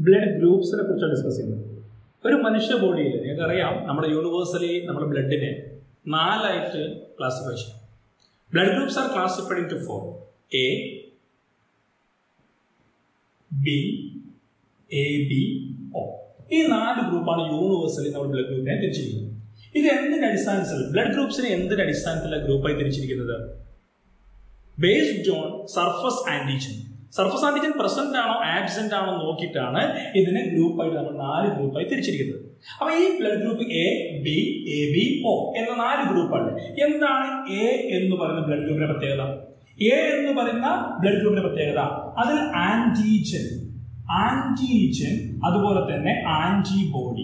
blood ഗ്രൂപ്പ്സിനെ കുറിച്ചാണ് discuss ചെയ്യുന്നത് ഒരു മനുഷ്യ ബോഡിയിൽ നിങ്ങൾക്കറിയാം നമ്മുടെ യൂണിവേഴ്സലി നമ്മുടെ ബ്ലഡിനെ നാലായിട്ട് ക്ലാസിഫൈ ചെയ്യാം blood groups are classified into four A B A B O ഈ നാല് ഗ്രൂപ്പാണ് യൂണിവേഴ്സലി നമ്മൾ ബ്ലഡ് ഗ്രൂപ്പിനെ തിരിച്ചിരിക്കുന്നത് ഇത് എന്തിന്റെ അടിസ്ഥാനത്തിൽ ബ്ലഡ് ഗ്രൂപ്പ്സിനെ എന്തിന്റെ അടിസ്ഥാനത്തിലുള്ള ഗ്രൂപ്പായി തിരിച്ചിരിക്കുന്നത് based on surface antigen surface antigen present ആണോ ആബ്സെന്റ് ആണോ നോക്കിയിട്ടാണ് ഇതിനെ ഗ്രൂപ്പായിട്ട് നമ്മൾ നാല് ഗ്രൂപ്പായി തിരിച്ചിരിക്കുന്നത് അപ്പൊ ഈ blood group A B A B O എന്ന നാല് ഗ്രൂപ്പാണ് എന്താണ് എ എന്ന് പറയുന്ന ബ്ലഡ് ഗ്രൂപ്പിന്റെ പ്രത്യേകത എ എന്ന് പറയുന്ന ബ്ലഡ് ഗ്രൂപ്പിന്റെ പ്രത്യേകത അതിൽ ആന്റിജൻ ആന്റിജൻ അതുപോലെ തന്നെ ആന്റിബോഡി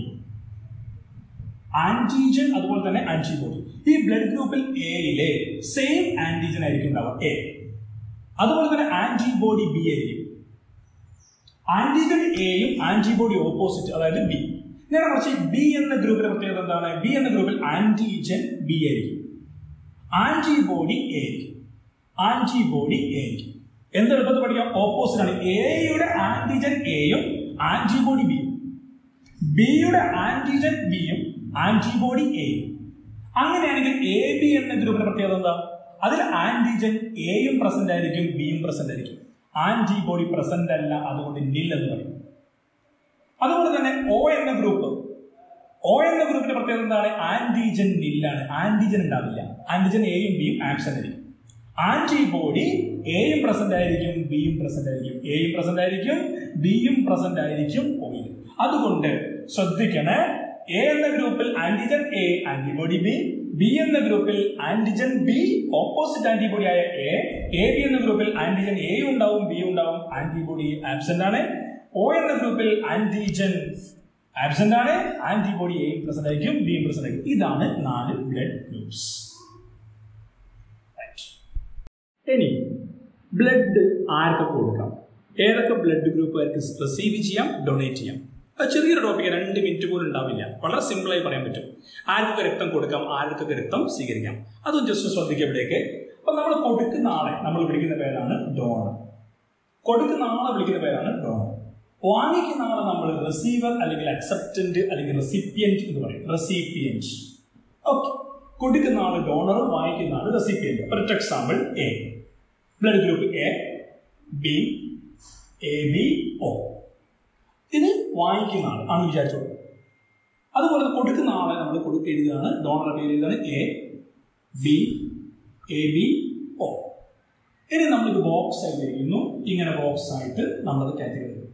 ആന്റിജൻ അതുപോലെ തന്നെ ആന്റിബോഡി ഈ ബ്ലഡ് ഗ്രൂപ്പിൽ എയിലെ സെയിം ആന്റിജൻ ആയിരിക്കും ഉണ്ടാവുക എ അതുപോലെ തന്നെ ആന്റിബോഡി ബി ആയിരിക്കും ആന്റിജൻ എയും ആന്റിബോഡി ഓപ്പോസിറ്റ് അതായത് ബി നേരെ മറിച്ച് ബി എന്ന ഗ്രൂപ്പിന്റെ പ്രത്യേകത എന്താണ് ബി എന്ന ഗ്രൂപ്പിൽ ആന്റിജൻ ബി ആയിരിക്കും ആന്റിബോഡി എ ആയിരിക്കും ആന്റിബോഡി എ ആയിരിക്കും എന്ത് എളുപ്പത്തിൽ പഠിക്കാം ഓപ്പോസിറ്റ് ആണ് എയുടെ ആന്റിജൻ എയും ആന്റിബോഡി ബിയും ബിയുടെ ആന്റിജൻ ബിയും ആന്റിബോഡി എയും അങ്ങനെയാണെങ്കിൽ എ ബി എന്ന ഗ്രൂപ്പിന്റെ പ്രത്യേകത എന്താ അതിൽ ആന്റിജൻ എയും പ്രസന്റ് ആയിരിക്കും ബിയും പ്രസന്റ് ആയിരിക്കും ആന്റിബോഡി പ്രസന്റ് അല്ല അതുകൊണ്ട് നിൽ എന്ന് പറയും അതുപോലെ തന്നെ ഒ എന്ന ഗ്രൂപ്പ് ഒ എന്ന ഗ്രൂപ്പിന്റെ പ്രത്യേകത എന്താണ് ആന്റിജൻ നില്ലാണ് ആന്റിജൻ ഉണ്ടാവില്ല ആന്റിജൻ എയും ബിയും ആബ്സെന്റ് ആയിരിക്കും ആന്റിബോഡി എയും പ്രസന്റ് ആയിരിക്കും ബിയും പ്രസന്റ് ആയിരിക്കും എയും പ്രസന്റ് ആയിരിക്കും ബിയും പ്രസന്റ് ആയിരിക്കും ഓയിൽ അതുകൊണ്ട് ശ്രദ്ധിക്കണേ എ എന്ന ഗ്രൂപ്പിൽ antigen A antibody B B എന്ന ഗ്രൂപ്പിൽ ആന്റിജൻ ബി ഓപ്പോസിറ്റ് ആന്റിബോഡി ആയ എ എ ബി എന്ന ഗ്രൂപ്പിൽ ആന്റിജൻ എ ഉണ്ടാവും ബി ഉണ്ടാവും ആന്റിബോഡി ആബ്സെന്റ് ആണ് ഒ എന്ന ഗ്രൂപ്പിൽ ആന്റിജൻ ആബ്സെന്റ് ആണ് ആന്റിബോഡി എയും പ്രസന്റ് ആയിരിക്കും ബിയും പ്രസന്റ് ആയിരിക്കും ഇതാണ് നാല് ബ്ലഡ് ഗ്രൂപ്പ്സ് ഇനി ബ്ലഡ് ആർക്കൊക്കെ കൊടുക്കാം ഏതൊക്കെ ബ്ലഡ് ഗ്രൂപ്പുകാർക്ക് റിസീവ് ചെയ്യാം ഡൊണേറ്റ് ചെയ്യാം അത് ചെറിയൊരു ടോപ്പിക് രണ്ട് മിനിറ്റ് പോലും ഉണ്ടാവില്ല വളരെ സിമ്പിളായി പറയാൻ പറ്റും ആർക്കൊക്കെ രക്തം കൊടുക്കാം ആർക്കൊക്കെ രക്തം സ്വീകരിക്കാം അതും ജസ്റ്റ് ശ്രദ്ധിക്കുക ഇവിടേക്ക് അപ്പൊ നമ്മൾ കൊടുക്കുന്ന ആളെ നമ്മൾ വിളിക്കുന്ന പേരാണ് ഡോണർ കൊടുക്കുന്ന ആളെ വിളിക്കുന്ന പേരാണ് ഡോണർ വാങ്ങിക്കുന്ന ആളെ നമ്മൾ റിസീവർ അല്ലെങ്കിൽ അക്സെപ്റ്റന്റ് അല്ലെങ്കിൽ റെസിപ്പിയന്റ് എന്ന് പറയും റെസിപ്പിയന്റ് ഓക്കെ കൊടുക്കുന്ന ആള് ഡോണർ വാങ്ങിക്കുന്ന ആള് recipient for example A blood group A B A B O ഇത് വാങ്ങിക്കുന്ന ആൾ ആണ് വിചാരിച്ചോളൂ അതുപോലെ കൊടുക്കുന്ന ആളെ നമ്മൾ കൊടുക്ക എഴുതുകയാണ് ഡോണറുടെ പേര് എഴുതുകയാണ് A B A B O ഇനി നമ്മളിത് ബോക്സ് ആയിട്ട് എഴുതുന്നു ഇങ്ങനെ ബോക്സ് ആയിട്ട് നമ്മളത് കാറ്റഗറി ചെയ്യും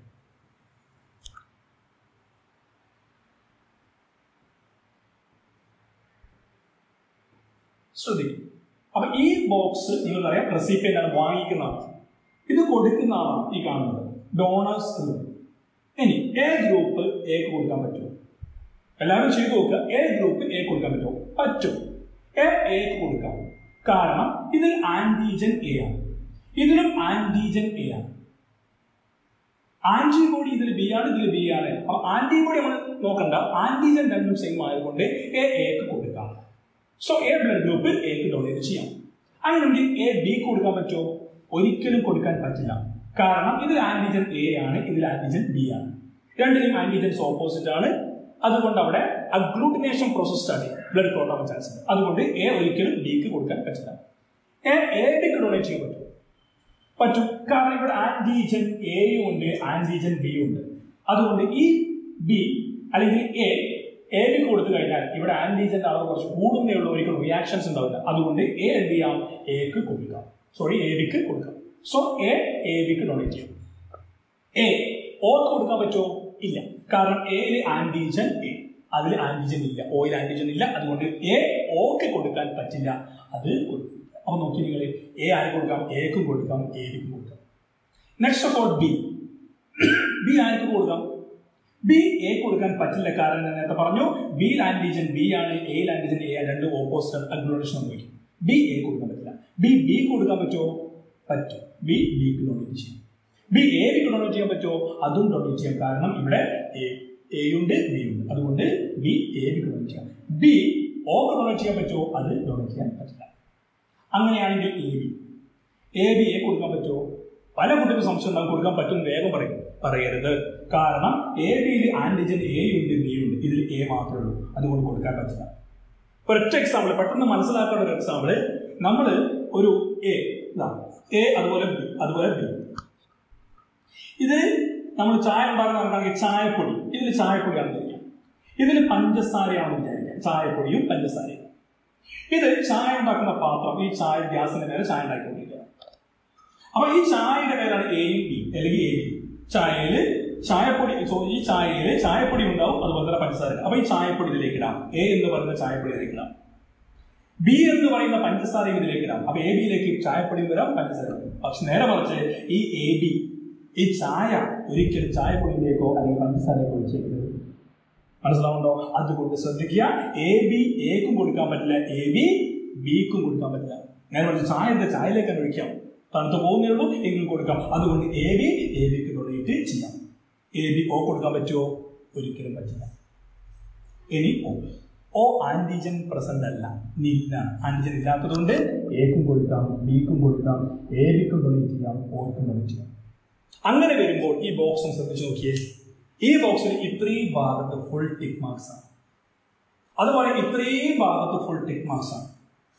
ശ്രദ്ധിക്കും അപ്പൊ ഈ ബോക്സ് നിങ്ങൾക്കറിയാം റെസിപ്പിയന്റ് ആണ് വാങ്ങിക്കുന്ന ആൾ ഇത് കൊടുക്കുന്ന ആളാണ് ഈ കാണുന്നത് ഡോണേഴ്സ് എന്ന് പറയും ഇനി എ ഗ്രൂപ്പ് എക്ക് കൊടുക്കാൻ പറ്റുമോ എല്ലാവരും ചെയ്തു നോക്കുക എ ഗ്രൂപ്പ് എ കൊടുക്കാൻ പറ്റുമോ പറ്റും എ എക്ക് കൊടുക്കാം കാരണം ഇതിൽ ആന്റിജൻ എ ആണ് ഇതിലും ആന്റിജൻ എ ആണ് ആന്റിബോഡി ഇതിൽ ബി ആണ് ഇതിൽ ബി ആണ് അപ്പൊ ആന്റിബോഡി നമ്മൾ നോക്കണ്ട ആന്റിജൻ രണ്ടും സെയിം ആയതുകൊണ്ട് എ എക്ക് കൊടുക്കാം സോ എ ബ്ലഡ് ഗ്രൂപ്പ് എക്ക് ഡൊണേറ്റ് ചെയ്യാം അങ്ങനെയെങ്കിൽ എ ബി കൊടുക്കാൻ പറ്റുമോ ഒരിക്കലും കൊടുക്കാൻ പറ്റില്ല കാരണം ഇതിൽ ആന്റിജൻ എ ആണ് ഇതിൽ ആന്റിജൻ ബി ആണ് രണ്ടിലും ആന്റിജൻസ് ഓപ്പോസിറ്റ് ആണ് അതുകൊണ്ട് അവിടെ അഗ്ലൂട്ടിനേഷൻ പ്രോസസ് ആണ് ബ്ലഡ് ക്ലോട്ട് ആവാൻ ചാൻസ് ഉണ്ട് അതുകൊണ്ട് എ ഒരിക്കലും ബിക്ക് കൊടുക്കാൻ പറ്റില്ല എ എ ബിക്ക് ഡൊണേറ്റ് ചെയ്യാൻ പറ്റും പറ്റും കാരണം ഇവിടെ ആന്റിജൻ എയും ഉണ്ട് ആന്റിജൻ ബിയും ഉണ്ട് അതുകൊണ്ട് ഈ ബി അല്ലെങ്കിൽ എ എ ബിക്ക് കൊടുത്തു കഴിഞ്ഞാൽ ഇവിടെ ആന്റിജന്റെ അളവ് കുറച്ച് കൂടുന്നേ ഉള്ളൂ ഒരിക്കലും റിയാക്ഷൻസ് ഉണ്ടാവില്ല അതുകൊണ്ട് എ എന്ത് ചെയ്യാം എക്ക് കൊടുക്കാം സോറി എ ബിക്ക് കൊടുക്കാം സോ എ എ ബിക്ക് ഡൊണേറ്റ് ചെയ്യും എ ഓക്ക് കൊടുക്കാൻ പറ്റുമോ ഇല്ല കാരണം എയിൽ ആന്റിജൻ എ അതിൽ ആന്റിജൻ ഇല്ല ഓയിൽ ആന്റിജൻ ഇല്ല അതുകൊണ്ട് എ ഓക്ക് കൊടുക്കാൻ പറ്റില്ല അത് കൊടുക്കില്ല അപ്പൊ നോക്കി നിങ്ങൾ എ ആർക്ക് കൊടുക്കാം എക്കും കൊടുക്കാം എ ബിക്കും കൊടുക്കാം next of all B B ആർക്ക് കൊടുക്കാം ബി എ കൊടുക്കാൻ പറ്റില്ല കാരണം ഞാൻ നേരത്തെ പറഞ്ഞു ബി ആന്റിജൻ ബി ആണ് എ ആന്റിജൻ എ രണ്ട് ഓപ്പോസിറ്റ് അഗ്ലോണേഷൻ സംഭവിക്കും ബി എ കൊടുക്കാൻ പറ്റില്ല ബി ബി കൊടുക്കാൻ പറ്റുമോ പറ്റും ബി ബിക്ക് ഡൊണേറ്റ് ചെയ്യും ബി എ ബിക്ക് ഡൊണേറ്റ് ചെയ്യാൻ പറ്റുമോ അതും ഡൊണേറ്റ് ചെയ്യാം കാരണം ഇവിടെ എ ഉണ്ട് ബി ഉണ്ട് അതുകൊണ്ട് ബി എ ബിക്ക് ഡൊണേറ്റ് ചെയ്യാം ബി ഓക്ക് ഡൊണേറ്റ് ചെയ്യാൻ പറ്റുമോ അത് ഡൊണേറ്റ് ചെയ്യാൻ പറ്റില്ല അങ്ങനെയാണെങ്കിൽ A B A B A കൊടുക്കാൻ പറ്റുമോ പല കുട്ടികൾക്ക് സംശയം ഉണ്ടാകും കൊടുക്കാൻ പറ്റും വേഗം പറയും പറയരുത് കാരണം എ ബിയിൽ ആന്റിജൻ എ ഉണ്ട് ബി ഉണ്ട് ഇതിൽ എ മാത്രമേ ഉള്ളൂ അതുകൊണ്ട് കൊടുക്കാൻ പറ്റില്ല ഒരൊറ്റ എക്സാമ്പിൾ പെട്ടെന്ന് മനസ്സിലാക്കേണ്ട ഒരു എക്സാമ്പിൾ നമ്മൾ ഒരു എ എ അതുപോലെ ബി അതുപോലെ ബി ഇത് നമ്മൾ ചായ ഉണ്ടാക്കുന്നതാണെങ്കിൽ ചായപ്പൊടി ഇതിൽ ചായപ്പൊടിയാണെന്ന് വിചാരിക്കാം ഇതിൽ പഞ്ചസാരയാണെന്ന് വിചാരിക്കാം ചായപ്പൊടിയും പഞ്ചസാരയും ഇത് ചായ ഉണ്ടാക്കുന്ന പാത്രം ഈ ചായ ഗ്യാസിന്റെ നേരെ ചായ ഉണ്ടാക്കിക്കൊണ്ടിരിക്കുക അപ്പൊ ഈ ചായയുടെ പേരാണ് എയും ബി അല്ലെങ്കിൽ എ ബി ചായയില് ചായപ്പൊടി സോ- ഈ ചായയില് ചായപ്പൊടി ഉണ്ടാവും അതുപോലെ തന്നെ പഞ്ചസാര അപ്പൊ ഈ ചായപ്പൊടി ഇതിലേക്ക് ഇടാം എ എന്ന് പറയുന്ന ചായപ്പൊടി ഇതിലേക്ക് ഇടാം ബി എന്ന് പറയുന്ന പഞ്ചസാരയും ഇതിലേക്ക് ഇടാം അപ്പൊ എ ബിയിലേക്ക് ചായപ്പൊടി വരാം പഞ്ചസാര വരാം പക്ഷെ നേരെ മറിച്ച് ഈ എ ബി ഈ ചായ ഒരിക്കലും ചായപ്പൊടിയിലേക്കോ അല്ലെങ്കിൽ പഞ്ചസാരയിലേക്കോ ഒഴിച്ചേക്കരുത് മനസ്സിലാവുണ്ടോ അതുകൊണ്ട് ശ്രദ്ധിക്കുക എ ബി എക്കും കൊടുക്കാൻ പറ്റില്ല എ ബി ബിക്കും കൊടുക്കാൻ പറ്റില്ല നേരെ മറിച്ച് ചായ എന്താ ചായയിലേക്ക് തന്നെ ഒഴിക്കാം തണുത്ത് പോകുന്നേ ഉള്ളൂ എങ്കിലും കൊടുക്കാം അതുകൊണ്ട് എ ബി എ ബിക്ക് ഡൊണേറ്റ് ചെയ്യാം എ ബി ഒ കൊടുക്കാൻ പറ്റുമോ ഒരിക്കലും പറ്റില്ല ഇനി ഒ ഓ ആന്റിജൻ പ്രസന്റ് അല്ല നില്ലാണ് ആന്റിജൻ ഇല്ലാത്തതുകൊണ്ട് എക്കും കൊടുക്കാം ബിക്കും കൊടുക്കാം എ ബിക്കും ഡൊണേറ്റ് ചെയ്യാം ഓക്കും ഡൊണേറ്റ് ചെയ്യാം അങ്ങനെ വരുമ്പോൾ ഈ ബോക്സ് ഒന്ന് ശ്രദ്ധിച്ച് നോക്കിയേ ഈ ബോക്സിൽ ഇത്രയും ഭാഗത്ത് ഫുൾ ടിക്ക് മാർക്സ് ആണ് അതുപോലെ ഇത്രയും ഭാഗത്ത് ഫുൾ ടിക്ക് മാർക്സ് ആണ്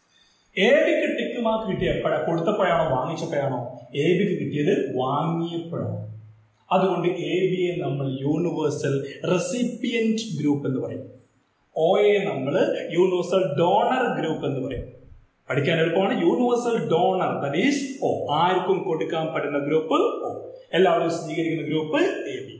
എ ബിക്ക് ടിക്ക് മാർക്ക് കിട്ടിയ എപ്പോഴാണ് കൊടുത്തപ്പോഴാണോ വാങ്ങിച്ചപ്പോഴാണോ എ ബിക്ക് കിട്ടിയത് വാങ്ങിയപ്പോഴാണ് അതുകൊണ്ട് എ ബിയെ നമ്മൾ യൂണിവേഴ്സൽ റെസിപ്പിയന്റ് ഗ്രൂപ്പ് എന്ന് പറയും ഒ എ നമ്മൾ യൂണിവേഴ്സൽ ഡോണർ ഗ്രൂപ്പ് എന്ന് പറയും പഠിക്കാൻ എളുപ്പമാണ് universal donor that is O ആർക്കും കൊടുക്കാൻ പറ്റുന്ന ഗ്രൂപ്പ് ഒ എല്ലാവരും സ്വീകരിക്കുന്ന ഗ്രൂപ്പ് എ ബി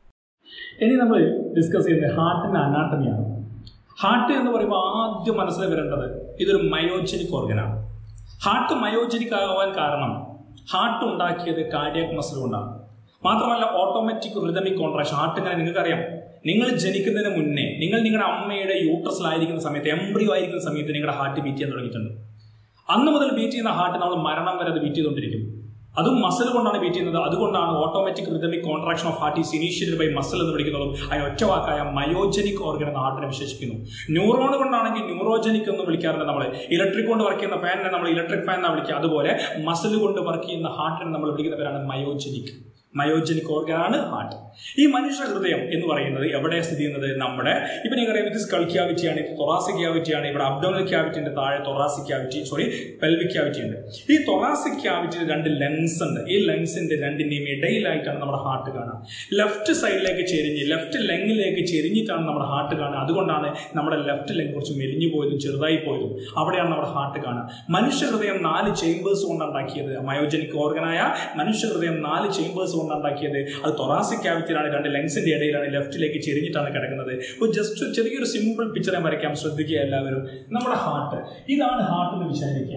ഇനി നമ്മൾ ഡിസ്കസ് ചെയ്യുന്നത് ഹാർട്ടിന്റെ അനാട്ടമിയാണ് ഹാർട്ട് എന്ന് പറയുമ്പോൾ ആദ്യം മനസ്സിൽ വരേണ്ടത് ഇതൊരു മയോജനിക് ഓർഗനാണ് ഹാർട്ട് മയോജനിക് ആവാൻ കാരണം ഹാർട്ട് ഉണ്ടാക്കിയത് കാർഡിയാക് മസിൽ കൊണ്ടാണ് മാത്രമല്ല ഓട്ടോമാറ്റിക് റിതമിക് കോൺട്രാക്ഷൻ ഹാർട്ട് ഇങ്ങനെ നിങ്ങൾക്കറിയാം നിങ്ങൾ ജനിക്കുന്നതിന് മുന്നേ നിങ്ങൾ നിങ്ങളുടെ അമ്മയുടെ യൂട്രസിലായിരിക്കുന്ന സമയത്ത് എംബ്രിയോ ആയിരിക്കുന്ന സമയത്ത് നിങ്ങളുടെ ഹാർട്ട് ബീറ്റ് ചെയ്യാൻ തുടങ്ങിയിട്ടുണ്ട് അന്ന് മുതൽ ബീറ്റ് ചെയ്യുന്ന ഹാർട്ട് നമ്മൾ മരണം വരെ അത് ബീറ്റ് ചെയ്തുകൊണ്ടിരിക്കും അതും മസിൽ കൊണ്ടാണ് ബീറ്റ് ചെയ്യുന്നത് അതുകൊണ്ടാണ് automatic rhythmic contraction of heart is initiated by muscle എന്ന് വിളിക്കുന്നതും അതിന് ഒറ്റ വാക്കായ മയോജനിക് ഓർഗൻ എന്ന ഹാർട്ടിനെ വിശേഷിപ്പിക്കുന്നു ന്യൂറോൺ കൊണ്ടാണെങ്കിൽ ന്യൂറോജനിക് എന്ന് വിളിക്കാറുണ്ട് നമ്മൾ ഇലക്ട്രിക് കൊണ്ട് വർക്ക് ചെയ്യുന്ന ഫാനിനെ നമ്മൾ ഇലക്ട്രിക് ഫാൻ എന്നാണ് വിളിക്കുക അതുപോലെ മസിൽ കൊണ്ട് വർക്ക് ചെയ്യുന്ന ഹാർട്ടിനെ നമ്മൾ വിളിക്കുന്ന പേരാണ് മയോജനിക് മയോജനിക് ഓർഗനാണ് ഹാർട്ട് ഈ മനുഷ്യ ഹൃദയം എന്ന് പറയുന്നത് എവിടെ സ്ഥിതി ചെയ്യുന്നത് നമ്മുടെ ഇപ്പൊ നിങ്ങൾക്കറിയാം ഇത് സ്കൾ ക്യാവിറ്റിയാണ് ഇത് തൊറാസിക് ക്യാവിറ്റിയാണ് ഇവിടെ അബ്ഡോണൽ ക്യാവിറ്റിന്റെ താഴെ thoracic cavity sorry pelvic cavity ഉണ്ട് ഈ തൊറാസിക് ക്യാവിറ്റിയിൽ രണ്ട് ലെങ്സ് ഉണ്ട് ഈ ലെങ്സിന്റെ രണ്ടിന്റെയും ഇടയിലായിട്ടാണ് നമ്മുടെ ഹാർട്ട് കാണുക ലെഫ്റ്റ് സൈഡിലേക്ക് ചെരിഞ്ഞ് ലെഫ്റ്റ് ലെങ്ങിലേക്ക് ചെരിഞ്ഞിട്ടാണ് നമ്മുടെ ഹാർട്ട് കാണുക അതുകൊണ്ടാണ് നമ്മുടെ ലെഫ്റ്റ് ലെങ് കുറച്ച് മെലിഞ്ഞു പോയതും ചെറുതായി പോയതും അവിടെയാണ് നമ്മുടെ ഹാർട്ട് കാണുക മനുഷ്യ ഹൃദയം നാല് ചേമ്പേഴ്സ് കൊണ്ട് ഉണ്ടാക്കിയത് മയോജനിക് ഓർഗനായ മനുഷ്യ ഹൃദയം നാല് ചേമ്പേഴ്സ് കൊണ്ട് ഉണ്ടാക്കിയത് അത് തൊറാസിക് ക്യാവിറ്റിയിലാണ് രണ്ട് ലെങ്സിന്റെ ഇടയിലാണ് ലെഫ്റ്റിലേക്ക് ചെരിഞ്ഞിട്ടാണ് കിടക്കുന്നത് ഒരു ജസ്റ്റ് ചെറിയൊരു സിമ്പിൾ പിക്ചർ ഞാൻ വരയ്ക്കാം ശ്രദ്ധിക്കുക എല്ലാവരും നമ്മുടെ ഹാർട്ട് ഇതാണ് ഹാർട്ട് എന്ന് വിചാരിക്കുക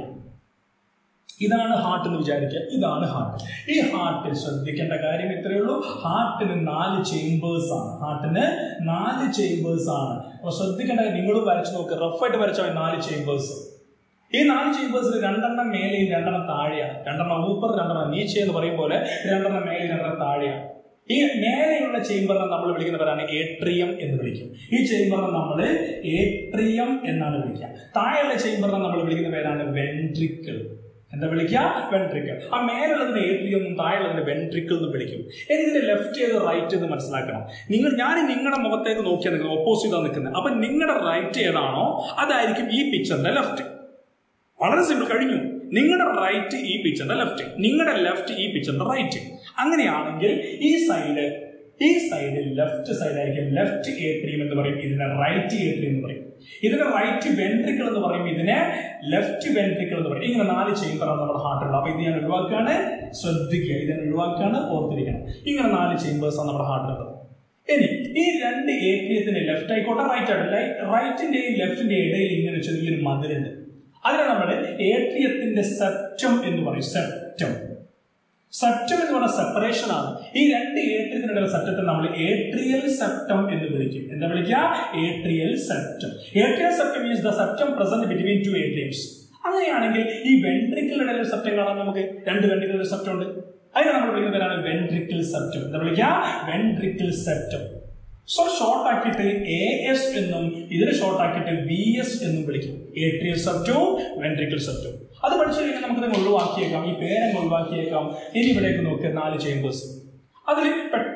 ഇതാണ് ഹാർട്ട് എന്ന് വിചാരിക്കുക ഇതാണ് ഹാർട്ട് ഈ ഹാർട്ടിൽ ശ്രദ്ധിക്കേണ്ട കാര്യം ഇത്രയേ ഉള്ളൂ ഹാർട്ടിന് നാല് ചേമ്പേഴ്സ് ആണ് ഹാർട്ടിന് നാല് ചേമ്പേഴ്സ് ആണ് അപ്പൊ ശ്രദ്ധിക്കേണ്ട കാര്യം നിങ്ങളും വരച്ചു നോക്കുക റഫായിട്ട് വരച്ചാൽ മതി നാല് ചേമ്പേഴ്സ് ഈ നാല് ചേമ്പേഴ്സിൽ രണ്ടെണ്ണം മേലെയും രണ്ടെണ്ണം താഴെയാണ് രണ്ടെണ്ണം ഊപ്പർ രണ്ടെണ്ണം നീച്ച എന്ന് പറയും പോലെ രണ്ടെണ്ണം മേലെ രണ്ടെണ്ണം താഴെയാണ് ഈ മേലെയുള്ള ചേമ്പറിനെ നമ്മൾ വിളിക്കുന്ന പേരാണ് ഏട്രിയം എന്ന് വിളിക്കും ഈ ചേമ്പറിനെ നമ്മൾ ഏട്രിയം എന്നാണ് വിളിക്കുക താഴെയുള്ള ചേമ്പറിനെ നമ്മൾ വിളിക്കുന്ന പേരാണ് വെൻട്രിക്കിൾ എന്താ വിളിക്കുക വെൻട്രിക്കിൾ ആ മേലുള്ളതിന് ഏട്രിയം എന്നും താഴെയുള്ളതിന് വെൻട്രിക്കിൾ എന്ന് വിളിക്കും ഇനി ഇതിന്റെ ലെഫ്റ്റ് ഏത് റൈറ്റ് എന്ന് മനസ്സിലാക്കണം നിങ്ങൾ ഞാൻ നിങ്ങളുടെ മുഖത്തേക്ക് നോക്കിയാൽ നിൽക്കുന്നത് ഓപ്പോസിറ്റാണ് നിൽക്കുന്നത് അപ്പൊ നിങ്ങളുടെ റൈറ്റ് ഏതാണോ അതായിരിക്കും ഈ പിക്ചറിന്റെ ലെഫ്റ്റ് വളരെ സിമ്പിൾ കഴിഞ്ഞു നിങ്ങളുടെ റൈറ്റ് ഈ പിക്ചറിന്റെ ലെഫ്റ്റ് നിങ്ങളുടെ ലെഫ്റ്റ് ഈ പിക്ചറിന്റെ റൈറ്റ് അങ്ങനെയാണെങ്കിൽ ഈ സൈഡ് ഈ സൈഡ് ലെഫ്റ്റ് സൈഡ് ആയിരിക്കും ലെഫ്റ്റ് ഏട്രിയം എന്ന് പറയും ഇതിനെ റൈറ്റ് ഏട്രിയം എന്ന് പറയും ഇതിനെ റൈറ്റ് വെൻട്രിക്കിൾ എന്ന് പറയും ഇതിനെ ലെഫ്റ്റ് വെൻട്രിക്കിൾ എന്ന് പറയും ഇങ്ങനെ നാല് ചേമ്പറാണ് നമ്മുടെ ഹാർട്ടുള്ളത് അപ്പൊ ഇത് ഞാൻ ഒഴിവാക്കാണ് ശ്രദ്ധിക്കുക ഇത് ഞാൻ ഒഴിവാക്കാണ് ഓർത്തിരിക്കണം ഇങ്ങനെ നാല് ചേമ്പേഴ്സ് ആണ് നമ്മുടെ ഹാർട്ടിലുള്ളത് ഇനി ഈ രണ്ട് ഏട്രിയത്തിന് ലെഫ്റ്റ് ആയിക്കോട്ടെ റൈറ്റ് ആയിട്ട് റൈറ്റിന്റെയും ലെഫ്റ്റിന്റെയും ഇടയിൽ ഇങ്ങനെ ചെറിയൊരു മതിലുണ്ട് അതിനെ നമ്മൾ ഏട്രിയത്തിന്റെ സെപ്റ്റം എന്ന് പറയും സെപ്റ്റം സെപ്റ്റം എന്ന് പറഞ്ഞ സെപ്പറേഷൻ ആണ് ഈ രണ്ട് ഏട്രിയത്തിനിടയിലെ സെപ്റ്റത്തെ നമ്മൾ ഏട്രിയൽ സെപ്റ്റം എന്ന് വിളിക്കും എന്താ വിളിക്കുക atrial septum atrial septum is the septum present between two atriums അങ്ങനെയാണെങ്കിൽ ഈ വെൻട്രിക്കിളിനിടയിൽ ഒരു സെപ്റ്റം കാണാൻ നമുക്ക് രണ്ട് വെൻട്രിക്കിൾ സെപ്റ്റം ഉണ്ട് അതിനെ നമ്മൾ വിളിക്കുന്ന പേരാണ് വെൻട്രിക്കിൾ സെപ്റ്റം എന്താ വിളിക്കുക വെൻട്രിക്കിൾ സെപ്റ്റം സോ ഷോർട്ട് ആക്കിയിട്ട് എ എസ് എന്നും ഇതിനെ ഷോർട്ട് ആക്കിയിട്ട് വി എസ് എന്നും വിളിക്കും ഏട്രിയൽ സെപ്റ്റവും വെൻട്രിക്കിൾ സെപ്റ്റവും അത് പഠിച്ചു കഴിഞ്ഞാൽ നമുക്ക് ഒഴിവാക്കിയേക്കാം ഈ പേരങ്ങ് ഒഴിവാക്കിയേക്കാം ഇനി ഇവിടേക്ക് നോക്കുക നാല് ചേമ്പേഴ്സ് അതിൽ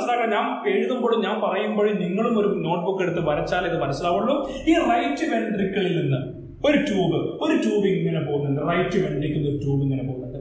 മനസ്സിലാക്കണം ഞാൻ എഴുതുമ്പോഴും ഞാൻ പറയുമ്പോഴും നിങ്ങളും ഒരു നോട്ട്ബുക്ക് എടുത്ത് വരച്ചാൽ ഇത് മനസ്സിലാവുള്ളൂ ഈ റൈറ്റ് വെൻട്രിക്കിളിൽ നിന്ന് ഒരു ട്യൂബ് ഒരു ട്യൂബ് ഇങ്ങനെ പോകുന്നുണ്ട് റൈറ്റ് വെൻട്രിക്കിൽ ഒരു ട്യൂബ് ഇങ്ങനെ പോകുന്നുണ്ട്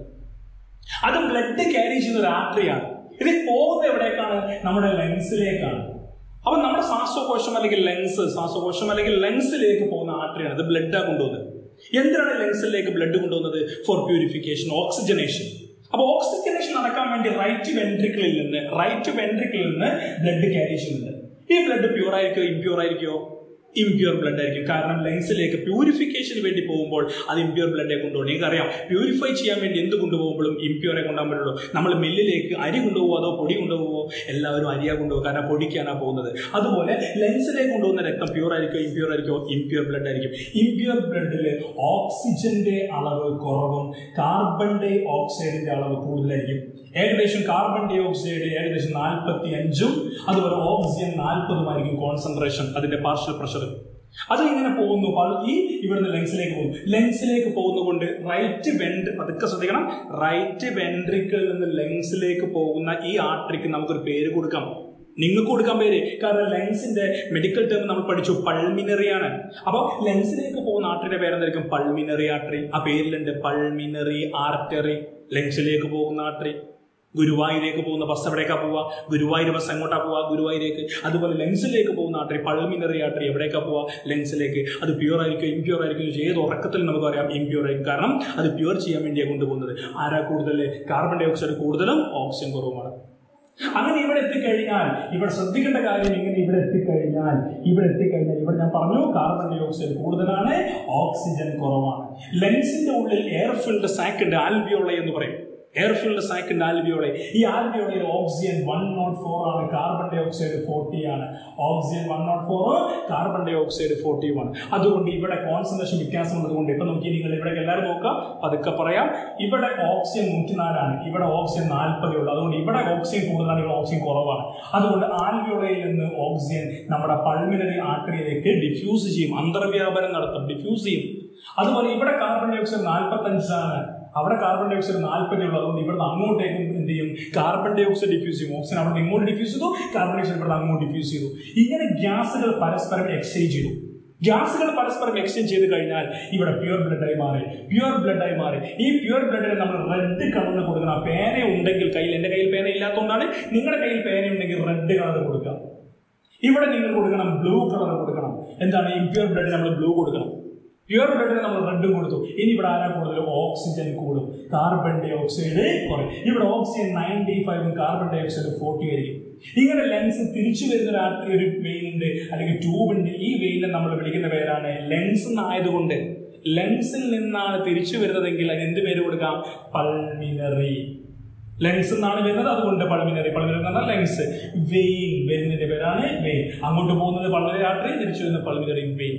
അത് ബ്ലഡ് ക്യാരി ചെയ്യുന്ന ഒരു ആർട്ടറിയാണ് ഇത് പോകുന്നത് എവിടേക്കാണ് നമ്മുടെ ലെൻസിലേക്കാണ് അപ്പൊ നമ്മുടെ ശ്വാസകോശം അല്ലെങ്കിൽ ലെൻസ് ശ്വാസകോശം അല്ലെങ്കിൽ ലെൻസിലേക്ക് പോകുന്ന ആർട്ടറിയാണ് ഇത് ബ്ലഡാണ് കൊണ്ടുപോകുന്നത് എന്തിനാണ് ലെൻസിലേക്ക് ബ്ലഡ് കൊണ്ടുപോകുന്നത് ഫോർ പ്യൂരിഫിക്കേഷൻ ഓക്സിജനേഷൻ അപ്പൊ ഓക്സിജനേഷൻ നടക്കാൻ വേണ്ടി റൈറ്റ് വെൻട്രിക്കിളിൽ നിന്ന് റൈറ്റ് വെൻട്രിക്കിളിൽ നിന്ന് ബ്ലഡ് ക്യാരി ചെയ്യുന്നുണ്ട് ഈ ബ്ലഡ് പ്യൂർ ആയിരിക്കോ ഇംപ്യൂർ ആയിരിക്കോ ഇംപ്യൂർ ബ്ലഡ് ആയിരിക്കും കാരണം ലെൻസിലേക്ക് പ്യൂരിഫിക്കേഷന് വേണ്ടി പോകുമ്പോൾ അത് ഇംപ്യൂർ ബ്ലഡെ കൊണ്ടുപോകണം നിങ്ങൾക്കറിയാം പ്യൂരിഫൈ ചെയ്യാൻ വേണ്ടി എന്ത് കൊണ്ടുപോകുമ്പോഴും ഇംപ്യൂറെ കൊണ്ടുപോകാൻ പറ്റുള്ളൂ നമ്മൾ മില്ലിലേക്ക് അരി കൊണ്ടുപോകുമോ അതോ പൊടി കൊണ്ടുപോകുമോ എല്ലാവരും അരിയാ കൊണ്ടുപോകും കാരണം പൊടിക്കാനാണ് പോകുന്നത് അതുപോലെ ലെൻസിലേക്ക് കൊണ്ടുപോകുന്ന രക്തം പ്യൂർ ആയിരിക്കോ ഇംപ്യൂർ ആയിരിക്കോ ഇംപ്യൂർ ബ്ലഡ് ആയിരിക്കും ഇംപ്യൂർ ബ്ലഡിൽ ഓക്സിജന്റെ അളവ് കുറവും കാർബൺ ഡൈ ഓക്സൈഡിന്റെ അളവ് കൂടുതലായിരിക്കും ഏകദേശം കാർബൺ ഡൈ ഓക്സൈഡ് ഏകദേശം നാൽപ്പത്തി അഞ്ചും അതുപോലെ ഓക്സിജൻ നാൽപ്പതുമായിരിക്കും കോൺസെൻട്രേഷൻ അതിന്റെ പാർഷ്യൽ പ്രഷർ അത് ഇങ്ങനെ പോകുന്നു പൾ- ഈ ഇവിടുന്ന് ലെൻസിലേക്ക് പോകുന്നു ലെൻസിലേക്ക് പോകുന്നതുകൊണ്ട് റൈറ്റ് വെൻട്രി പതുക്കെ ശ്രദ്ധിക്കണം റൈറ്റ് വെൻട്രിക്കിൽ നിന്ന് ലെൻസിലേക്ക് പോകുന്ന ഈ ആർട്ടറിക്ക് നമുക്കൊരു പേര് കൊടുക്കാം നിങ്ങൾക്ക് കൊടുക്കാൻ പേര് കാരണം ലെൻസിന്റെ മെഡിക്കൽ ടേം നമ്മൾ പഠിച്ചു പൾമിനറി ആണ് അപ്പോൾ ലെൻസിലേക്ക് പോകുന്ന ആർട്ടറിയുടെ പേരെന്തായിരിക്കും പൾമിനറി ആർട്ടറി ആ പേരിലുണ്ട് പൾമിനറി ആർട്ടറി ലെൻസിലേക്ക് പോകുന്ന ആർട്ടറി ഗുരുവായൂരേക്ക് പോകുന്ന ബസ് എവിടേക്കാ പോവുക ഗുരുവായൂർ ബസ് എങ്ങോട്ടാ പോവുക ഗുരുവായൂരേക്ക് അതുപോലെ ലെൻസിലേക്ക് പോകുന്ന ആർട്ടറി പൾമിനറി ആർട്ടറി എവിടേക്കാ പോവുക ലെൻസിലേക്ക് അത് പ്യൂർ ആയിരിക്കും ഇംപ്യൂർ ആയിരിക്കും എന്ന് ഏത് ഉറക്കത്തിൽ നമുക്ക് അറിയാം ഇംപ്യൂർ ആയിരിക്കും കാരണം അത് പ്യൂർ ചെയ്യാൻ വേണ്ടിയാണ് കൊണ്ടുപോകുന്നത് ആരാ കൂടുതൽ കാർബൺ ഡൈ ഓക്സൈഡ് കൂടുതലും ഓക്സിജൻ കുറവുമാണ് അങ്ങനെ ഇവിടെ എത്തിക്കഴിഞ്ഞാൽ ഇവിടെ ശ്രദ്ധിക്കേണ്ട കാര്യം ഇങ്ങനെ ഇവിടെ എത്തിക്കഴിഞ്ഞാൽ ഇവിടെ എത്തിക്കഴിഞ്ഞാൽ ഇവിടെ ഞാൻ പറഞ്ഞു കാർബൺ ഡൈ ഓക്സൈഡ് കൂടുതലാണ് ഓക്സിജൻ കുറവാണ് ലെൻസിന്റെ ഉള്ളിൽ എയർ ഫിൽഡ് സാക്ക് ഉണ്ട് ആൽബിയോള എന്ന് പറയും എയർ ഫിൽഡ് സാക്ക് ഉണ്ട് ആൽബിയോളെ ഈ ആൽബിയോളയിൽ ഓക്സിജൻ വൺ നോട്ട് ഫോർ ആണ് കാർബൺ ഡൈ ഓക്സൈഡ് ഫോർട്ടി ആണ് oxygen one naught four carbon dioxide forty ആണ് അതുകൊണ്ട് ഇവിടെ കോൺസെൻട്രേഷൻ വ്യത്യാസം ഉള്ളതുകൊണ്ട് ഇപ്പൊ നോക്കി നിങ്ങൾ ഇവിടെ എല്ലാവരും നോക്കുക പതുക്കെ പറയാം ഇവിടെ ഓക്സിജൻ നൂറ്റിനാലാണ് ഇവിടെ ഓക്സിജൻ നാൽപ്പതേ ഉള്ളൂ അതുകൊണ്ട് ഇവിടെ ഓക്സിജൻ കൂടുതലാണ് ഇവിടെ ഓക്സിജൻ കുറവാണ് അതുകൊണ്ട് ആൽവിയോളയിൽ നിന്ന് ഓക്സിജൻ നമ്മുടെ പൾമിനറി ആർട്ടറിയിലേക്ക് ഡിഫ്യൂസ് ചെയ്യും അന്തർവ്യാപനം നടത്തും ഡിഫ്യൂസ് ചെയ്യും അതുപോലെ ഇവിടെ കാർബൺ ഡൈ ഓക്സൈഡ് നാൽപ്പത്തഞ്ചാണ് അവിടെ കാർബൺ ഡൈ ഓക്സൈഡ് നാൽപ്പതേ ഉള്ളൂ അതുകൊണ്ട് ഇവിടുന്ന് അങ്ങോട്ടേക്കും എന്ത് ചെയ്യും കാർബൺ ഡൈ ഓക്സൈഡ് ഡിഫ്യൂസ് ചെയ്യും ഓക്സിജൻ അവിടെ ഇങ്ങോട്ട് ഡിഫ്യൂസ് ചെയ്തു കാർബൺ ഡൈ ഓക്സൈഡ് ഇവിടെ അങ്ങോട്ട് ഡിഫ്യൂസ് ചെയ്തു ഇങ്ങനെ ഗ്യാസുകൾ പരസ്പരം എക്സ്ചേഞ്ച് ചെയ്തു ഗ്യാസുകൾ പരസ്പരം എക്സ്ചേഞ്ച് ചെയ്ത് കഴിഞ്ഞാൽ ഇവിടെ പ്യുവർ ബ്ലഡായി മാറി പ്യുവർ ബ്ലഡായി മാറി ഈ പ്യുവർ ബ്ലഡിന് നമ്മൾ റെഡ് കളറിൽ കൊടുക്കണം പേന ഉണ്ടെങ്കിൽ കയ്യിൽ എൻ്റെ കയ്യിൽ പേന ഇല്ലാത്തതുകൊണ്ടാണ് നിങ്ങളുടെ കയ്യിൽ പേന ഉണ്ടെങ്കിൽ റെഡ് കളർ കൊടുക്കുക ഇവിടെ നിങ്ങൾ കൊടുക്കണം ബ്ലൂ കളർ കൊടുക്കണം എന്താണ് ഇംപ്യൂർ ബ്ലഡിന് നമ്മൾ ബ്ലൂ കൊടുക്കണം പ്യുവർ ബ്ലഡിന് നമ്മൾ റെഡും കൊടുത്തു ഇനി ഇവിടെ ആരാ കൂടുതൽ ഓക്സിജൻ കൂടും കാർബൺ ഡൈ ഓക്സൈഡ് കുറയും ഇവിടെ ഓക്സിജൻ നയൻറ്റി ഫൈവും കാർബൺ ഡൈ ഓക്സൈഡ് ഫോർട്ടി ആയിരിക്കും ഇങ്ങനെ ലെൻസ് തിരിച്ചു വരുന്ന ഒരു ആർട്ടറി ഒരു വെയിൻ ഉണ്ട് അല്ലെങ്കിൽ ട്യൂബ് ഉണ്ട് ഈ വെയിനെ നമ്മൾ വിളിക്കുന്ന പേരാണ് ലെൻസ് എന്നായതുകൊണ്ട് ലെൻസിൽ നിന്നാണ് തിരിച്ചു വരുന്നതെങ്കിൽ അതിന് എന്ത് പേര് കൊടുക്കാം പൾമിനറി ലെൻസ് എന്നാണ് വരുന്നത് അതുകൊണ്ട് പൾമിനറി പൾമിനറി എന്ന് പറഞ്ഞാൽ ലെൻസ് വെയിൻ വരുന്നതിന്റെ പേരാണ് വെയിൻ അങ്ങോട്ട് പോകുന്നത് പൾമിനറി ആർട്ടറി തിരിച്ചു വരുന്ന പൾമിനറി വെയിൻ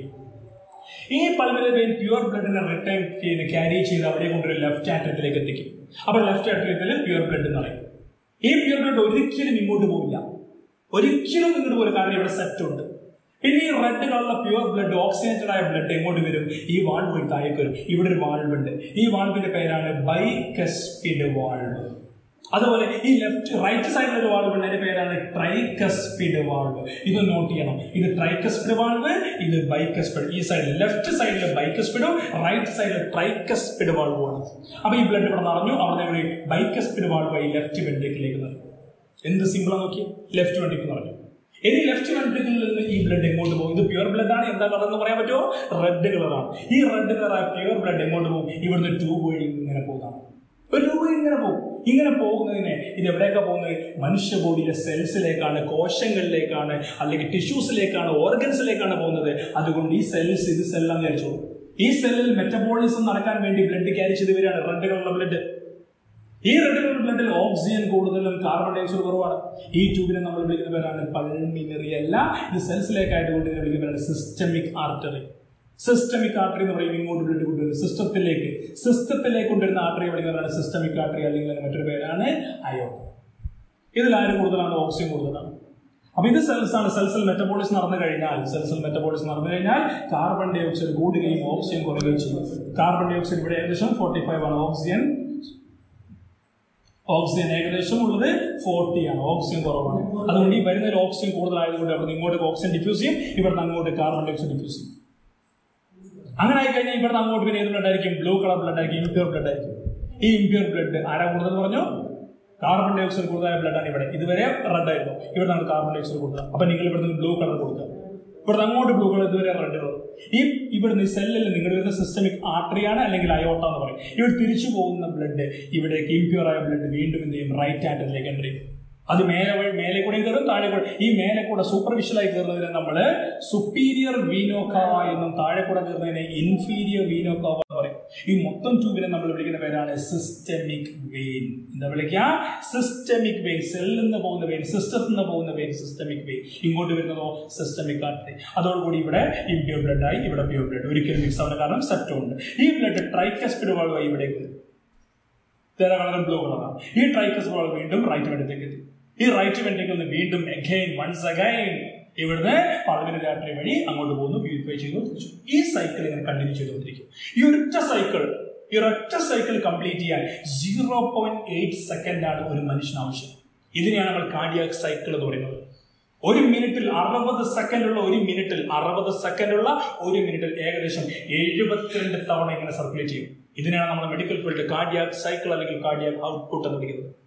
ഈ പൾമിനറി വെയിൻ പ്യുവർ ബ്ലഡിനെ റിട്ടേൺ ചെയ്ത് ക്യാരി ചെയ്ത് അവിടെ കൊണ്ടൊരു ലെഫ്റ്റ് ആറ്റത്തിലേക്ക് എത്തിക്കും അപ്പൊ ലെഫ്റ്റ് ആറ്റത്തിൽ പ്യുവർ ബ്ലഡ് എന്ന് പറയും ഈ പ്യുവർ ബ്ലഡ് ഒരിക്കലും ഇങ്ങോട്ട് പോവില്ല ഒരിക്കലും ഇങ്ങോട്ട് പോലും കാരണം ഇവിടെ സെറ്റ് ഉണ്ട് പിന്നെ ഈ റെഡ് കളറുള്ള പ്യുവർ ബ്ലഡ് ഓക്സിജനേറ്റഡ് ആയ ബ്ലഡ് എങ്ങോട്ട് വരും ഈ വാൾവ് വഴി താഴേക്ക് വരും ഇവിടെ ഒരു വാൾവ് ഉണ്ട് ഈ വാൾവിന്റെ പേരാണ് ബൈകസ്പിഡ് വാൾവ് അതുപോലെ ഈ ലെഫ്റ്റ് റൈറ്റ് സൈഡിൽ ഒരു വാൾവ് ഉണ്ട് അതിന്റെ പേരാണ് ട്രൈകസ്പിഡ് വാൾവ് ഇത് നോട്ട് ചെയ്യണം ഇത് ട്രൈകസ്പിഡ് വാൾവ് ഇത് ബൈക്കസ്പിഡ് ഈ സൈഡിൽ ലെഫ്റ്റ് സൈഡിൽ ബൈക്കസ്പിഡും റൈറ്റ് സൈഡിൽ ട്രൈക്കസ്പിഡ് വാൾവുമാണ് അപ്പൊ ഈ ബ്ലഡ് ഇവിടെ നിറഞ്ഞു അവിടെ ഒരു ബൈക്കസ്പിഡ് വാൾവ് ഈ ലെഫ്റ്റ് വെന്റിക്കിലേക്ക് നിറഞ്ഞു എന്ത് സിമ്പിളാ നോക്കി ലെഫ്റ്റ് വെന്റിക്ക് നിറഞ്ഞു ഇനി ലെഫ്റ്റ് വെന്റിക്കിൽ നിന്ന് ഈ ബ്ലഡ് എങ്ങോട്ട് പോകും ഇത് പ്യുവർ ബ്ലഡ് ആണ് എന്താ കളർ എന്ന് പറയാൻ പറ്റുമോ റെഡ് കളറാണ് ഈ റെഡ് കളറായ പ്യുവർ ബ്ലഡ് എങ്ങോട്ട് പോകും ഇവിടുന്ന് ട്യൂബ് വഴി ഇങ്ങനെ പോകുന്നതാണ് ഒരു ട്യൂബ് വഴി ഇങ്ങനെ പോകും ഇങ്ങനെ പോകുന്നതിനെ ഇത് എവിടേക്കാ പോകുന്നത് മനുഷ്യ ബോഡിയിലെ സെൽസിലേക്കാണ് കോശങ്ങളിലേക്കാണ് അല്ലെങ്കിൽ ടിഷ്യൂസിലേക്കാണ് ഓർഗൻസിലേക്കാണ് പോകുന്നത് അതുകൊണ്ട് ഈ സെൽസ് ഇത് സെല്ലാന്ന് വിചാരിച്ചോളൂ ഈ സെല്ലിൽ മെറ്റബോളിസം നടക്കാൻ വേണ്ടി ബ്ലഡ് ക്യാരി ചെയ്ത് വരികയാണ് റെഡ് കളറുള്ള ബ്ലഡ് ഈ റെഡ് കളർ ബ്ലഡിൽ ഓക്സിജൻ കൂടുതലും കാർബൺ ഡൈ ഓക്സൈഡ് കുറവാണ് ഈ ട്യൂബിനെ നമ്മൾ വിളിക്കുന്ന പേരാണ് പൾമിനറി അല്ല ഇത് സെൽസിലേക്കായിട്ട് കൊണ്ട് ഇതിനെ വിളിക്കുന്ന പേരാണ് സിസ്റ്റമിക് ആർട്ടറി സിസ്റ്റമിക് ആർട്ടറി എന്ന് പറയും ഇങ്ങോട്ട് ബ്ലഡ് കൊണ്ടുവരുന്നത് സിസ്റ്റത്തിലേക്ക് സിസ്റ്റത്തിലേക്ക് കൊണ്ടുവരുന്ന ആർട്ടറി വിളിക്കുന്നതാണ് സിസ്റ്റമിക് ആർട്ടറി അല്ലെങ്കിൽ അതിന് മറ്റൊരു പേരാണ് അയോൺ ഇതിൽ ആര് കൂടുതലാണ് ഓക്സിജൻ കൂടുതലാണ് അപ്പൊ ഇത് സെൽസ് ആണ് സെൽസിൽ മെറ്റബോളിസം നടന്നു കഴിഞ്ഞാൽ സെൽസിൽ മെറ്റബോളിസം നടന്നു കഴിഞ്ഞാൽ കാർബൺ ഡൈ ഓക്സൈഡ് കൂടുകയും ഓക്സിജൻ കുറയുകയും ചെയ്യും കാർബൺ ഡൈ ഓക്സൈഡ് ഇവിടെ ഏകദേശം ഫോർട്ടി ഫൈവ് ആണ് ഓക്സിജൻ ഓക്സിജൻ ഏകദേശം ഉള്ളത് ഫോർട്ടി ആണ് ഓക്സിജൻ കുറവാണ് അതുകൊണ്ട് ഈ വരുന്നതിൽ ഓക്സിജൻ കൂടുതലായതുകൊണ്ട് അവിടെ ഇങ്ങോട്ട് ഓക്സിജൻ ഡിഫ്യൂസ് ചെയ്യും ഇവിടുന്ന് അങ്ങോട്ട് കാർബൺ ഡൈ ഓക്സൈഡ് ഡിഫ്യൂസ് ചെയ്യും അങ്ങനെ ആയി കഴിഞ്ഞാൽ ഇവിടുന്ന് അങ്ങോട്ട് പിന്നെ ഏത് ബ്ലഡ് ആയിരിക്കും ബ്ലൂ കളർ ബ്ലഡ് ആയിരിക്കും ഇംപ്യൂർ ബ്ലഡ് ആയിരിക്കും ഈ ഇംപ്യൂർ ബ്ലഡ് ആരാ കൂടുതൽ പറഞ്ഞു കാർബൺ ഡൈ ഓക്സൈഡ് കൂടുതലായ ബ്ലഡാണ് ഇവിടെ ഇതുവരെ റെഡ് ആയിരുന്നു ഇവിടെ നമുക്ക് കാർബൺ ഡൈ ഓക്സൈഡ് കൊടുക്കുക അപ്പൊ നിങ്ങൾ ഇവിടുന്ന് ബ്ലൂ കളർ കൊടുക്കുക ഇവിടുന്ന് അങ്ങോട്ട് ബ്ലൂ കളർ ഇതുവരെ റെഡ് കളർ ഈ ഇവിടുന്ന് ഈ സെല്ലിൽ നിങ്ങളുടെ വരുന്ന സിസ്റ്റമിക് ആർട്ടറിയാണ് അല്ലെങ്കിൽ അയോട്ട എന്ന് പറയും ഇവിടെ തിരിച്ചു പോകുന്ന ബ്ലഡ് ഇവിടേക്ക് ഇംപ്യൂർ ആയ ബ്ലഡ് വീണ്ടും എന്ത് ചെയ്യും റൈറ്റ് ആൻഡിലേക്ക് എൻ്റർ ചെയ്യും അത് മേലെ വഴി മേലെ കൂടെയും കയറും താഴെ കൂടെ ഈ മേലെ കൂടെ സൂപ്പർഫിഷ്യലായി കയറുന്നതിനെ നമ്മൾ സുപ്പീരിയർ വീനോക്കാവ എന്നും താഴെ കൂടെ കയറുന്നതിനെ ഇൻഫീരിയർ വീനോക്കാവ എന്ന് പറയും ഈ മൊത്തം ട്യൂബിനെ നമ്മൾ വിളിക്കുന്ന പേരാണ് സിസ്റ്റമിക് വെയിൻ എന്താ വിളിക്കുക സിസ്റ്റമിക് വെയിൻ സെല്ലിൽ നിന്ന് പോകുന്ന വെയിൻ സിസ്റ്റത്തിൽ നിന്ന് പോകുന്ന വെയിൻ സിസ്റ്റമിക് വെയിൻ ഇങ്ങോട്ട് വരുന്നതോ സിസ്റ്റമിക് ആർട്ടറി അതോടുകൂടി ഇവിടെ ഇംപ്യൂർ ബ്ലഡ് ആയി ഇവിടെ പ്യൂർ ബ്ലഡ് ഒരിക്കലും മിക്സ് ആവുന്ന കാരണം സെപ്റ്റോ ഉണ്ട് ഈ ബ്ലഡ് ട്രൈക്കസ്പിഡ് വാൾവായി ഇവിടേക്ക് വരും തേര കളർ ബ്ലൂ കളറാണ് ഈ ട്രൈക്കസ് വാൾ വീണ്ടും റൈറ്റ് വെന്റിലേക്ക് എത്തി ഈ റൈറ്റ് വെന്റിക്കിൽ നിന്ന് വീണ്ടും അഗൈൻ വൺസ് അഗൈൻ ഇവിടുന്ന് പൾവിനറി ആർട്ടറി വഴി അങ്ങോട്ട് പോകുന്നു പ്യൂരിഫൈ ചെയ്തു തിരിച്ചു ഈ സൈക്കിൾ ഇങ്ങനെ കണ്ടിന്യൂ ചെയ്തുകൊണ്ടിരിക്കും ഈ ഒരൊറ്റ സൈക്കിൾ ഈ ഒരൊറ്റ സൈക്കിൾ കംപ്ലീറ്റ് ചെയ്യാൻ സീറോ പോയിന്റ് എയ്റ്റ് സെക്കൻഡ് ആണ് ഒരു മനുഷ്യന് ആവശ്യം ഇതിനെയാണ് നമ്മൾ കാർഡിയാക് സൈക്കിൾ എന്ന് പറയുന്നത് ഒരു മിനിറ്റിൽ അറുപത് സെക്കൻഡ് ഉള്ള ഒരു മിനിറ്റിൽ അറുപത് സെക്കൻഡ് ഉള്ള ഒരു മിനിറ്റിൽ ഏകദേശം എഴുപത്തിരണ്ട് തവണ ഇങ്ങനെ സർക്കുലേറ്റ് ചെയ്യും ഇതിനാണ് നമ്മൾ മെഡിക്കൽ ഫീൽഡ് കാർഡിയാക് സൈക്കിൾ അല്ലെങ്കിൽ കാർഡിയാക് ഔട്ട്പുട്ട് എന്ന് വിളിക്കുന്നത്